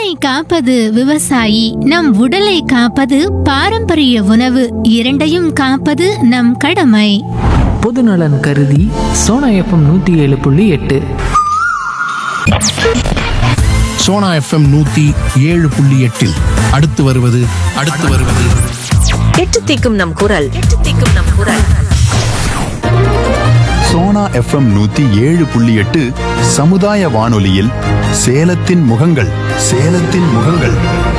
மண்ணை காப்பது விவசாயி நம் உடலை காப்பது பாரம்பரிய உணவு இரண்டையும் காப்பது நம் கடமை பொதுநலன் கருதி சோனா எஃப்எம் நூற்றி ஏழு புள்ளி எட்டு சோனா எஃப்எம் நூத்தி ஏழு புள்ளி எட்டில் அடுத்து வருவது அடுத்து வருவது எட்டு தீக்கும் நம் குரல் எட்டு தீக்கும் நம் குரல் சோனா எஃப்எம் நூத்தி ஏழு புள்ளி எட்டு சமுதாய வானொலியில் சேலத்தின் முகங்கள் சேலத்தின் முகங்கள்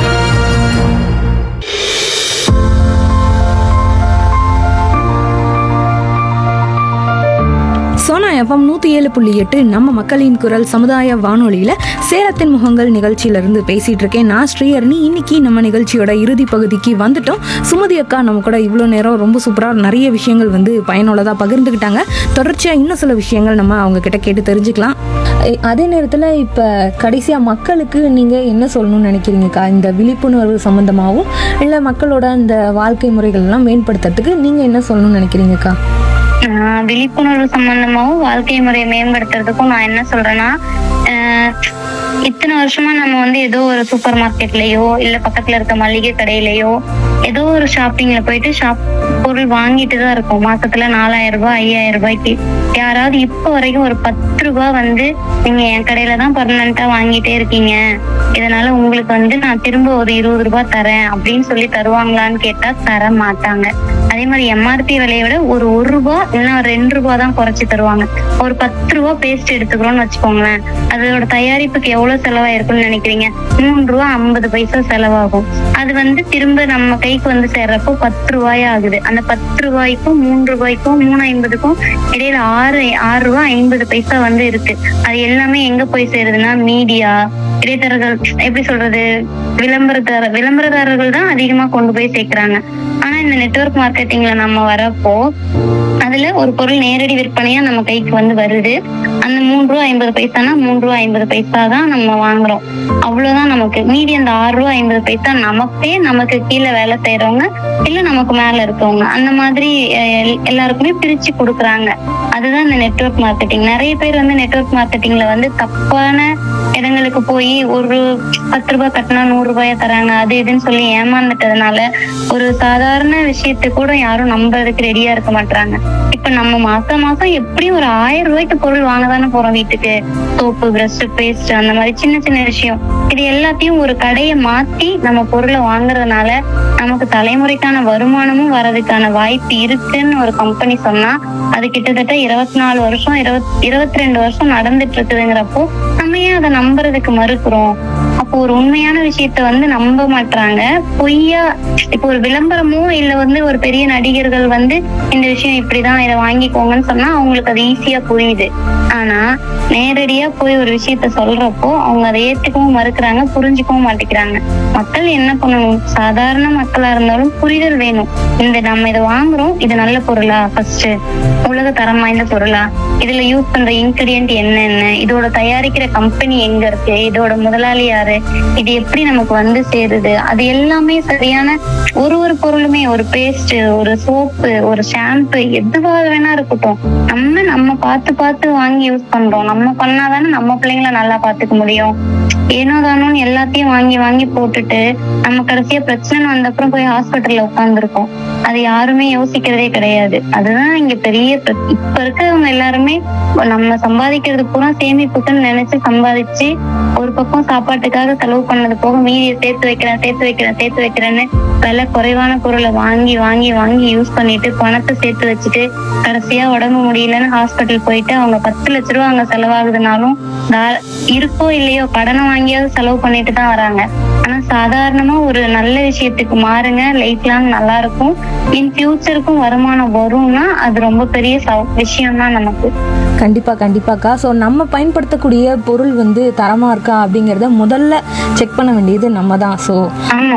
சோனா எஃப்எம் நூற்றி ஏழு புள்ளி எட்டு நம்ம மக்களின் குரல் சமுதாய வானொலியில் சேலத்தின் முகங்கள் நிகழ்ச்சியிலேருந்து பேசிகிட்டு இருக்கேன் நான் ஸ்ரீஹரணி இன்னைக்கு நம்ம நிகழ்ச்சியோட இறுதி பகுதிக்கு வந்துட்டோம் சுமதி அக்கா நம்ம கூட இவ்வளோ நேரம் ரொம்ப சூப்பராக நிறைய விஷயங்கள் வந்து பயனுள்ளதாக பகிர்ந்துக்கிட்டாங்க தொடர்ச்சியாக இன்னும் சில விஷயங்கள் நம்ம அவங்க கிட்ட கேட்டு தெரிஞ்சுக்கலாம் எ- அதே நேரத்தில் இப்போ கடைசியாக மக்களுக்கு நீங்கள் என்ன சொல்லணும்னு நினைக்கிறீங்கக்கா இந்த விழிப்புணர்வு சம்மந்தமாகவும் இல்லை மக்களோட இந்த வாழ்க்கை முறைகள் எல்லாம் மேம்படுத்துறதுக்கு நீங்கள் என்ன சொல்லணும்னு நினைக்கிறீங்கக்கா ஆஹ் விழிப்புணர்வு சம்பந்தமாவும் வாழ்க்கை முறையை மேம்படுத்துறதுக்கும் நான் என்ன சொல்றேன்னா ஆஹ் இத்தனை வருஷமா நம்ம வந்து ஏதோ ஒரு சூப்பர் மார்க்கெட்லயோ இல்ல பக்கத்துல இருக்க மளிகை கடையிலயோ ஏதோ ஒரு ஷாப்பிங்ல போயிட்டு ஷாப் பொருள் வாங்கிட்டு தான் இருக்கோம் மாசத்துல நாலாயிரம் ரூபாய் ஐயாயிரம் ரூபாய்க்கு யாராவது இப்ப வரைக்கும் ஒரு பத்து ரூபாய் வந்து நீங்க என் கடையில தான் பர்மனண்டா வாங்கிட்டே இருக்கீங்க இதனால உங்களுக்கு வந்து நான் திரும்ப ஒரு இருபது ரூபாய் தரேன் அப்படின்னு சொல்லி தருவாங்களான்னு கேட்டா தர மாட்டாங்க அதே மாதிரி எம்ஆர்பி விலையை விட ஒரு ஒரு ரூபாய் இல்லைன்னா ஒரு ரெண்டு ரூபாய் தான் குறைச்சி தருவாங்க ஒரு பத்து ரூபாய் பேஸ்ட் எடுத்துக்கிறோம்னு வச்சுக்கோங்களேன் அதோட தயாரிப்புக்கு எவ்வளவு செலவாயிருக்கும்னு நினைக்கிறீங்க மூணு ரூபா ஐம்பது பைசா செலவாகும் அது வந்து திரும்ப நம்ம கைக்கு வந்து சேர்றப்போ பத்து ரூபாய் ஆகுது அந்த பத்து ரூபாய்க்கும் மூணு ரூபாய்க்கும் மூணு ஐம்பதுக்கும் இடையில ஆறு ஆறு ரூபாய் ஐம்பது பைசா வந்து இருக்கு அது எல்லாமே எங்க போய் சேருதுன்னா மீடியா இடைத்தரகர்கள் எப்படி சொல்றது விளம்பரதார விளம்பரதாரர்கள் தான் அதிகமா கொண்டு போய் சேர்க்கிறாங்க ஆனா இந்த நெட்வொர்க் மார்க்கெட்டிங்ல நம்ம வரப்போ அதுல ஒரு பொருள் நேரடி விற்பனையா நம்ம கைக்கு வந்து வருது அந்த மூணு ரூபா ஐம்பது பைசானா மூணு ரூபா ஐம்பது பைசா தான் நம்ம வாங்குறோம் அவ்வளவுதான் நமக்கு மீதி அந்த ஆறு ரூபா ஐம்பது பைசா நமக்கே நமக்கு கீழே வேலை செய்யறவங்க இல்ல நமக்கு மேல இருக்கவங்க அந்த மாதிரி அஹ், எல்- எல்லாருக்குமே பிரிச்சு கொடுக்குறாங்க அதுதான் இந்த நெட்வொர்க் மார்க்கெட்டிங் நிறைய பேர் வந்து நெட்வொர்க் மார்க்கெட்டிங்ல வந்து தப்பான இடங்களுக்கு போய் ஒரு பத்து ரூபாய் கட்டினா நூறு ரூபாய தராங்க அது இதுன்னு சொல்லி ஏமாந்துட்டதுனால ஒரு சாதாரண விஷயத்தை கூட யாரும் நம்புறதுக்கு ரெடியா இருக்க மாட்டாங்க இப்ப நம்ம மாசம் மாசம் எப்படியும் ஒரு ஆயிரம் ரூபாய்க்கு பொருள் வாங்க தானே போறோம் வீட்டுக்கு சோப்பு பிரஷ் பேஸ்ட் அந்த மாதிரி சின்ன சின்ன விஷயம் இது எல்லாத்தையும் ஒரு கடையை மாத்தி நம்ம பொருளை வாங்குறதுனால நமக்கு தலைமுறைக்கான வருமானமும் வர்றதுக்கான வாய்ப்பு இருக்குன்னு ஒரு கம்பெனி சொன்னா அது கிட்டத்தட்ட இருபத்தி நாலு வருஷம் இருபத் இருபத்தி ரெண்டு வருஷம் நடந்துட்டு இருக்குதுங்கிறப்போ நம்ம ஏன் அதை நம்புறதுக்கு மறுக்கிறோம் அப்போ ஒரு உண்மையான விஷயத்த வந்து நம்ப மாட்றாங்க பொய்யா இப்போ ஒரு விளம்பரமோ இல்ல வந்து ஒரு பெரிய நடிகர்கள் வந்து இந்த விஷயம் இப்படிதான் இதை வாங்கிக்கோங்கன்னு சொன்னா அவங்களுக்கு அது ஈஸியா புரியுது ஆனா நேரடியா போய் ஒரு விஷயத்த சொல்றப்போ அவங்க அதை ஏத்துக்கவும் மறுக்கிறாங்க புரிஞ்சுக்கவும் மாட்டேங்கிறாங்க மக்கள் என்ன பண்ணணும் சாதாரண மக்களா இருந்தாலும் புரிதல் வேணும் இந்த நம்ம இதை வாங்குறோம் இது நல்ல பொருளா ஃபர்ஸ்ட் உலக தரம் வாய்ந்த பொருளா இதுல யூஸ் பண்ற இன்கிரியன்ட் என்னென்ன இதோட தயாரிக்கிற கம்பெனி எங்க இருக்கு இதோட முதலாளி யாரு இது எப்படி நமக்கு வந்து சேருது அது எல்லாமே சரியான ஒரு ஒரு பொருளுமே ஒரு பேஸ்ட் ஒரு சோப்பு ஒரு ஷாம்பு எதுவாக வேணா இருக்கட்டும் நம்ம நம்ம பார்த்து பார்த்து வாங்கி யூஸ் பண்றோம் நம்ம பண்ணாதானே நம்ம பிள்ளைங்களை நல்லா பாத்துக்க முடியும் ஏனோ தானோன்னு எல்லாத்தையும் வாங்கி வாங்கி போட்டுட்டு நம்ம கடைசியா பிரச்சனை வந்த அப்புறம் போய் ஹாஸ்பிட்டல்ல உட்காந்துருக்கோம் அது யாருமே யோசிக்கிறதே கிடையாது அதுதான் இங்க பெரிய பிர- இப்ப இருக்கிறவங்க எல்லாருமே நம்ம சம்பாதிக்கிறது பூரா சேமிப்புக்குன்னு நினைச்சு சம்பாதிச்சு ஒரு பக்கம் சாப்பாட்டுக்காக செலவு பண்ணது போக மீதியை சேர்த்து வைக்கிறேன் சேர்த்து வைக்கிறேன் சேர்த்து வைக்கிறேன்னு விலை குறைவான பொருளை வாங்கி வாங்கி வாங்கி யூஸ் பண்ணிட்டு பணத்தை சேர்த்து வச்சுட்டு கடைசியா உடம்பு முடியலன்னு ஹாஸ்பிட்டல் போயிட்டு அவங்க பத்து லட்ச ரூபா அங்க செலவாகுதுனாலும் தா- இருக்கோ இல்லையோ கடனை வாங்கியாவது செலவு பண்ணிட்டு தான் வராங்க ஆனா சாதாரணமா ஒரு நல்ல விஷயத்துக்கு மாறுங்க லைஃப் லாங் நல்லா இருக்கும் இன் ஃபியூச்சருக்கும் வருமானம் வரும்னா அது ரொம்ப பெரிய விஷயம் தான் நமக்கு கண்டிப்பாக கண்டிப்பாக்கா ஸோ நம்ம பயன்படுத்தக்கூடிய பொருள் வந்து தரமாக இருக்கா அப்படிங்கிறத முதல்ல செக் பண்ண வேண்டியது நம்ம தான் ஸோ ஆமா